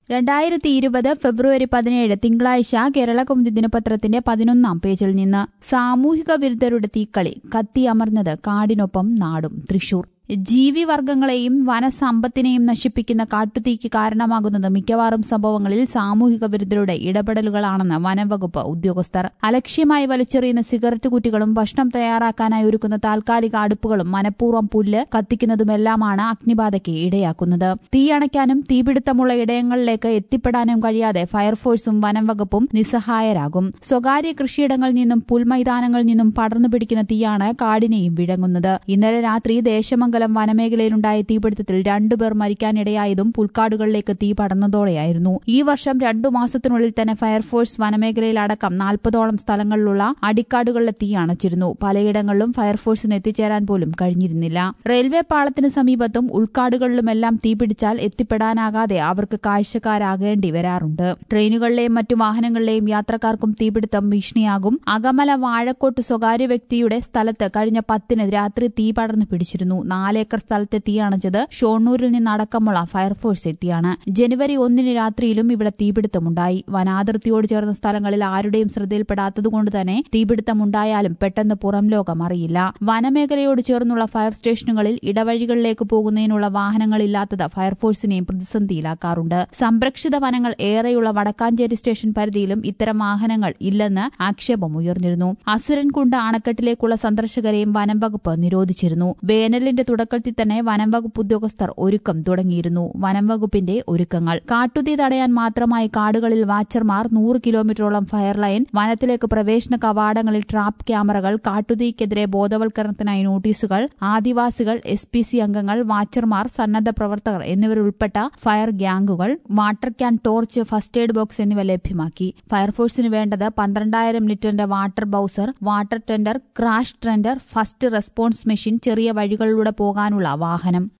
രണ്ടായിരത്തി ഇരുപത് ഫെബ്രുവരി പതിനേഴ് തിങ്കളാഴ്ച കേരള കൗമുദി ദിനപത്രത്തിന്റെ പതിനൊന്നാം പേജിൽ നിന്ന് സാമൂഹിക വിരുദ്ധരുടെ തീക്കളി കത്തിയമർന്നത് കാടിനൊപ്പം നാടും തൃശൂർ ജീവിവർഗങ്ങളെയും വനസമ്പത്തിനെയും നശിപ്പിക്കുന്ന കാട്ടുതീക്ക് കാരണമാകുന്നത് മിക്കവാറും സംഭവങ്ങളിൽ സാമൂഹിക വിരുദ്ധരുടെ ഇടപെടലുകളാണെന്ന് വനംവകുപ്പ് ഉദ്യോഗസ്ഥർ അലക്ഷ്യമായി വലിച്ചെറിയുന്ന സിഗരറ്റ് കുറ്റികളും ഭക്ഷണം തയ്യാറാക്കാനായി ഒരുക്കുന്ന താൽക്കാലിക അടുപ്പുകളും മനഃപൂർവ്വം പുല്ല് കത്തിക്കുന്നതുമെല്ലാമാണ് അഗ്നിബാധയ്ക്ക് ഇടയാക്കുന്നത് തീയണയ്ക്കാനും തീപിടുത്തമുള്ള ഇടയങ്ങളിലേക്ക് എത്തിപ്പെടാനും കഴിയാതെ ഫയർഫോഴ്സും വനംവകുപ്പും നിസ്സഹായരാകും സ്വകാര്യ കൃഷിയിടങ്ങളിൽ നിന്നും പുൽമൈതാനങ്ങളിൽ നിന്നും പടർന്നു പിടിക്കുന്ന തീയാണ് കാടിനെയും വിഴങ്ങുന്നത് ഇന്നലെ രാത്രി ദേശമംഗലം വനമേഖലയിലുണ്ടായ തീപിടുത്തത്തിൽ രണ്ടുപേർ മരിക്കാനിടയായതും പുൽക്കാടുകളിലേക്ക് തീ പടർന്നതോടെയായിരുന്നു ഈ വർഷം രണ്ടു മാസത്തിനുള്ളിൽ തന്നെ ഫയർഫോഴ്സ് വനമേഖലയിലടക്കം നാൽപ്പതോളം സ്ഥലങ്ങളിലുള്ള അടിക്കാടുകളിലെ തീ അണച്ചിരുന്നു പലയിടങ്ങളിലും ഫയർഫോഴ്സിന് എത്തിച്ചേരാൻ പോലും കഴിഞ്ഞിരുന്നില്ല റെയിൽവേ പാളത്തിന് സമീപത്തും ഉൾക്കാടുകളിലുമെല്ലാം തീപിടിച്ചാൽ എത്തിപ്പെടാനാകാതെ അവർക്ക് കാഴ്ചക്കാരാകേണ്ടി വരാറുണ്ട് ട്രെയിനുകളിലെയും മറ്റു വാഹനങ്ങളിലെയും യാത്രക്കാർക്കും തീപിടുത്തം ഭീഷണിയാകും അകമല വാഴക്കോട്ട് സ്വകാര്യ വ്യക്തിയുടെ സ്ഥലത്ത് കഴിഞ്ഞ പത്തിന് രാത്രി തീ പടർന്നു പിടിച്ചിരുന്നു നാലേക്കർ സ്ഥലത്തെ തീ അണച്ചത് ഷോണ്ണൂരിൽ നിന്നടക്കമുള്ള ഫയർഫോഴ്സ് എത്തിയാണ് ജനുവരി ഒന്നിന് രാത്രിയിലും ഇവിടെ തീപിടുത്തമുണ്ടായി വനാതിർത്തിയോട് ചേർന്ന സ്ഥലങ്ങളിൽ ആരുടെയും ശ്രദ്ധയിൽപ്പെടാത്തതുകൊണ്ട് തന്നെ തീപിടുത്തമുണ്ടായാലും പെട്ടെന്ന് പുറം ലോകം അറിയില്ല വനമേഖലയോട് ചേർന്നുള്ള ഫയർ സ്റ്റേഷനുകളിൽ ഇടവഴികളിലേക്ക് പോകുന്നതിനുള്ള വാഹനങ്ങളില്ലാത്തത് ഫയർഫോഴ്സിനെയും പ്രതിസന്ധിയിലാക്കാറുണ്ട് സംരക്ഷിത വനങ്ങൾ ഏറെയുള്ള വടക്കാഞ്ചേരി സ്റ്റേഷൻ പരിധിയിലും ഇത്തരം വാഹനങ്ങൾ ഇല്ലെന്ന് ആക്ഷേപം ഉയർന്നിരുന്നു അസുരൻകുണ്ട് അണക്കെട്ടിലേക്കുള്ള സന്ദർശകരെയും വനം വകുപ്പ് നിരോധിച്ചിരുന്നു വേനലിന്റെ തുടക്കത്തിൽ തന്നെ വനം വകുപ്പ് ഉദ്യോഗസ്ഥർ ഒരുക്കം തുടങ്ങിയിരുന്നു വനം വകുപ്പിന്റെ ഒരുക്കങ്ങൾ കാട്ടുതീ തടയാൻ മാത്രമായി കാടുകളിൽ വാച്ചർമാർ നൂറ് കിലോമീറ്ററോളം ഫയർ ലൈൻ വനത്തിലേക്ക് പ്രവേശന കവാടങ്ങളിൽ ട്രാപ്പ് ക്യാമറകൾ കാട്ടുതീക്കെതിരെ ബോധവൽക്കരണത്തിനായി നോട്ടീസുകൾ ആദിവാസികൾ എസ് പി സി അംഗങ്ങൾ വാച്ചർമാർ സന്നദ്ധ പ്രവർത്തകർ എന്നിവരുൾപ്പെട്ട ഫയർ ഗ്യാങ്ങുകൾ water can torch first aid box എന്നിവ ലഭ്യമാക്കി ഫയർഫോഴ്സിന് വേണ്ടത് പന്ത്രണ്ടായിരം ലിറ്ററിന്റെ water bowser water tender crash tender first response machine ചെറിയ വഴികളിലൂടെ പോകാനുള്ള വാഹനം